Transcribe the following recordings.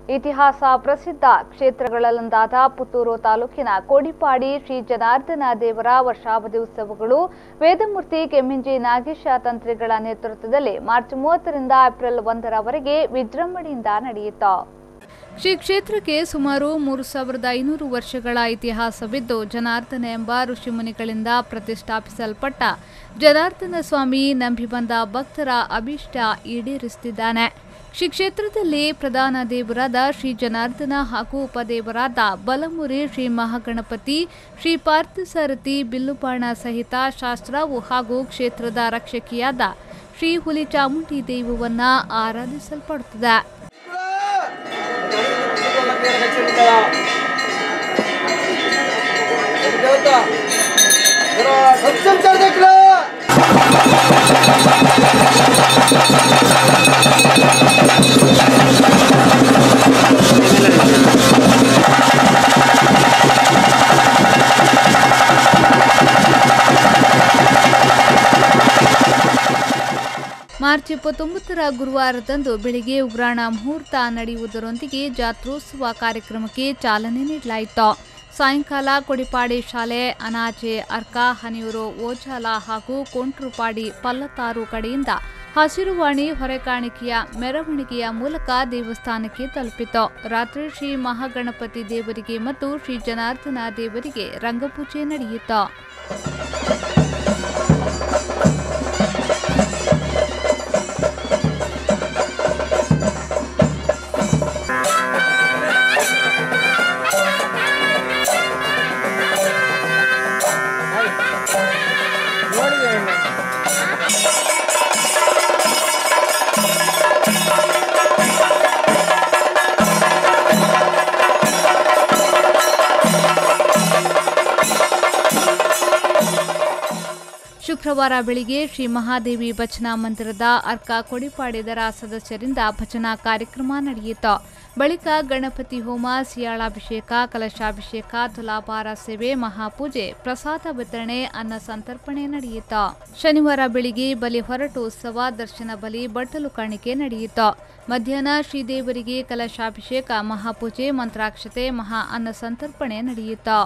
ಇತಿಹಾಸ ಪ್ರಸಿದ್ಧ ಕ್ಷೇತ್ರಗಳಲ್ಲೊಂದಾದ ಪುತ್ತೂರು ತಾಲೂಕಿನ ಕೋಡಿಪಾಡಿ ಶ್ರೀ ಜನಾರ್ದನ ದೇವರ ವರ್ಷಾವಧಿ ಉತ್ಸವಗಳು ವೇದಮೂರ್ತಿ ಕೆಮ್ಮಿಂಜಿ ನಾಗೇಶ ತಂತ್ರಿಗಳ ನೇತೃತ್ವದಲ್ಲಿ ಮಾರ್ಚ್ ಮೂವತ್ತರಿಂದ ಏಪ್ರಿಲ್ ಒಂದರವರೆಗೆ ವಿಜೃಂಭಣೆಯಿಂದ ನಡೆಯಿತು ಶ್ರೀ ಕ್ಷೇತ್ರಕ್ಕೆ ಸುಮಾರು ಮೂರು ಸಾವಿರದ ಐನೂರು ವರ್ಷಗಳ ಇತಿಹಾಸವಿದ್ದು ಜನಾರ್ದನ ಎಂಬ ಋಷಿಮುನಿಗಳಿಂದ ಪ್ರತಿಷ್ಠಾಪಿಸಲ್ಪಟ್ಟ ಜನಾರ್ದನ ಸ್ವಾಮಿ ನಂಬಿ ಬಂದ ಭಕ್ತರ ಅಭಿಷ್ಟ ಈಡೇರಿಸುತ್ತಿದ್ದಾನೆ ಶ್ರೀ ಕ್ಷೇತ್ರದಲ್ಲಿ ಪ್ರಧಾನ ದೇವರಾದ ಶ್ರೀ ಜನಾರ್ದನ ಹಾಗೂ ಉಪದೇವರಾದ ಬಲಮುರಿ ಶ್ರೀ ಮಹಾಗಣಪತಿ ಶ್ರೀ ಪಾರ್ಥಸಾರಥಿ ಬಿಲ್ಲುಬಾಣ ಸಹಿತ ಶಾಸ್ತ್ರವು ಹಾಗೂ ಕ್ಷೇತ್ರದ ರಕ್ಷಕಿಯಾದ ಶ್ರೀ ಹುಲಿ ಚಾಮುಂಡಿ ದೈವವನ್ನ ಆರಾಧಿಸಲ್ಪಡುತ್ತದೆ ಮಾರ್ಚ್ ಇಪ್ಪತ್ತೊಂಬತ್ತರ ಗುರುವಾರದಂದು ಬೆಳಿಗ್ಗೆ ಉಗ್ರಾಣ ಮುಹೂರ್ತ ನಡೆಯುವುದರೊಂದಿಗೆ ಜಾತ್ರೋತ್ಸವ ಕಾರ್ಯಕ್ರಮಕ್ಕೆ ಚಾಲನೆ ನೀಡಲಾಯಿತು ಸಾಯಂಕಾಲ ಕೊಡಿಪಾಡಿ ಶಾಲೆ ಅನಾಚೆ ಅರ್ಕ ಹನಿಯೂರು ಓಜಾಲ ಹಾಗೂ ಕೊಂಟ್ರುಪಾಡಿ ಪಲ್ಲತ್ತಾರು ಕಡೆಯಿಂದ ಹಸಿರುವಾಣಿ ಹೊರೆಕಾಣಿಕೆಯ ಮೆರವಣಿಗೆಯ ಮೂಲಕ ದೇವಸ್ಥಾನಕ್ಕೆ ತಲುಪಿತು ರಾತ್ರಿ ಶ್ರೀ ಮಹಾಗಣಪತಿ ದೇವರಿಗೆ ಮತ್ತು ಶ್ರೀ ಜನಾರ್ದನ ದೇವರಿಗೆ ರಂಗಪೂಜೆ ನಡೆಯಿತು ಶುಕ್ರವಾರ ಬೆಳಿಗ್ಗೆ ಶ್ರೀ ಮಹಾದೇವಿ ಭಜನಾ ಮಂದಿರದ ಅರ್ಕ ಕೊಡಿಪಾಡಿದರ ಸದಸ್ಯರಿಂದ ಭಜನಾ ಕಾರ್ಯಕ್ರಮ ನಡೆಯಿತು ಬಳಿಕ ಗಣಪತಿ ಹೋಮ ಸಿಯಾಳಾಭಿಷೇಕ ಕಲಶಾಭಿಷೇಕ ತುಲಾಭಾರ ಸೇವೆ ಮಹಾಪೂಜೆ ಪ್ರಸಾದ ವಿತರಣೆ ಅನ್ನ ಸಂತರ್ಪಣೆ ನಡೆಯಿತು ಶನಿವಾರ ಬೆಳಿಗ್ಗೆ ಬಲಿ ಹೊರಟು ಉತ್ಸವ ದರ್ಶನ ಬಲಿ ಬಟ್ಟಲು ಕಾಣಿಕೆ ನಡೆಯಿತು ಮಧ್ಯಾಹ್ನ ಶ್ರೀದೇವರಿಗೆ ಕಲಶಾಭಿಷೇಕ ಮಹಾಪೂಜೆ ಮಂತ್ರಾಕ್ಷತೆ ಮಹಾ ಅನ್ನ ಸಂತರ್ಪಣೆ ನಡೆಯಿತು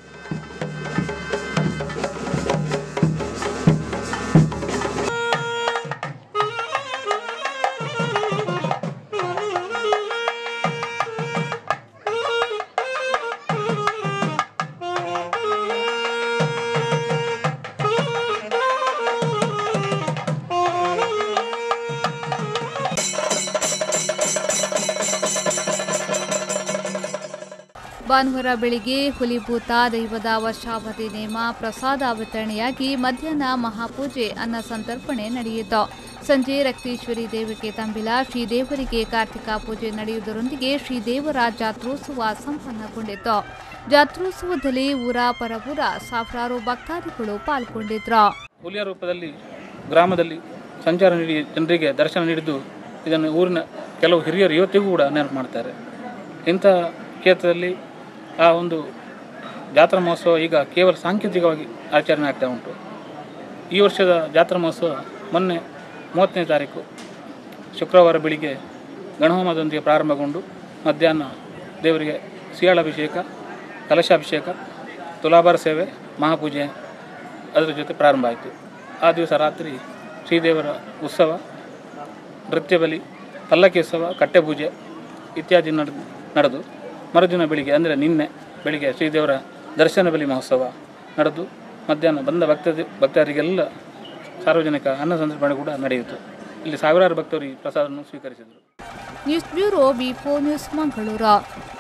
ಭಾನುವಾರ ಬೆಳಿಗ್ಗೆ ಹುಲಿಭೂತ ದೈವದ ವರ್ಷಾವಧಿ ನೇಮ ಪ್ರಸಾದ ವಿತರಣೆಯಾಗಿ ಮಧ್ಯಾಹ್ನ ಮಹಾಪೂಜೆ ಅನ್ನ ಸಂತರ್ಪಣೆ ನಡೆಯಿತು ಸಂಜೆ ರಕ್ತೇಶ್ವರಿ ದೇವಿಗೆ ತಂಬಿಲ ಶ್ರೀದೇವರಿಗೆ ಕಾರ್ತಿಕ ಪೂಜೆ ನಡೆಯುವುದರೊಂದಿಗೆ ಶ್ರೀದೇವರ ಜಾತ್ರೋತ್ಸವ ಸಂಪನ್ನಗೊಂಡಿತು ಜಾತ್ರೋತ್ಸವದಲ್ಲಿ ಊರ ಪರಪುರ ಸಾವಿರಾರು ಭಕ್ತಾದಿಗಳು ಪಾಲ್ಗೊಂಡಿದ್ರು ಹುಲಿಯ ರೂಪದಲ್ಲಿ ಗ್ರಾಮದಲ್ಲಿ ಸಂಚಾರ ನೀಡಿ ಜನರಿಗೆ ದರ್ಶನ ನೀಡಿದ್ದು ಇದನ್ನು ಊರಿನ ಕೆಲವು ಹಿರಿಯರು ಇವತ್ತಿಗೂ ಕೂಡ ನೆನಪು ಮಾಡ್ತಾರೆ ಇಂಥ ಕ್ಷೇತ್ರದಲ್ಲಿ ಆ ಒಂದು ಜಾತ್ರಾ ಮಹೋತ್ಸವ ಈಗ ಕೇವಲ ಸಾಂಕೇತಿಕವಾಗಿ ಆಚರಣೆ ಆಗ್ತಾ ಉಂಟು ಈ ವರ್ಷದ ಜಾತ್ರಾ ಮಹೋತ್ಸವ ಮೊನ್ನೆ ಮೂವತ್ತನೇ ತಾರೀಕು ಶುಕ್ರವಾರ ಬೆಳಿಗ್ಗೆ ಗಣಹೋಮದೊಂದಿಗೆ ಪ್ರಾರಂಭಗೊಂಡು ಮಧ್ಯಾಹ್ನ ದೇವರಿಗೆ ಸಿಯಾಳಾಭಿಷೇಕ ಕಲಶಾಭಿಷೇಕ ತುಲಾಭಾರ ಸೇವೆ ಮಹಾಪೂಜೆ ಅದರ ಜೊತೆ ಪ್ರಾರಂಭ ಆಯಿತು ಆ ದಿವಸ ರಾತ್ರಿ ಶ್ರೀದೇವರ ಉತ್ಸವ ನೃತ್ಯ ಬಲಿ ಪಲ್ಲಕ್ಕಿ ಉತ್ಸವ ಕಟ್ಟೆಪೂಜೆ ಇತ್ಯಾದಿ ನಡೆದು ನಡೆದು ಮರುದಿನ ಬೆಳಿಗ್ಗೆ ಅಂದರೆ ನಿನ್ನೆ ಬೆಳಿಗ್ಗೆ ಶ್ರೀದೇವರ ದರ್ಶನ ಬಲಿ ಮಹೋತ್ಸವ ನಡೆದು ಮಧ್ಯಾಹ್ನ ಬಂದ ಭಕ್ತ ಭಕ್ತರಿಗೆಲ್ಲ ಸಾರ್ವಜನಿಕ ಅನ್ನ ಸಂತರ್ಪಣೆ ಕೂಡ ನಡೆಯಿತು ಇಲ್ಲಿ ಸಾವಿರಾರು ಭಕ್ತರು ಈ ಪ್ರಸಾದವನ್ನು ಸ್ವೀಕರಿಸಿದರು news bureau B news Mangaluru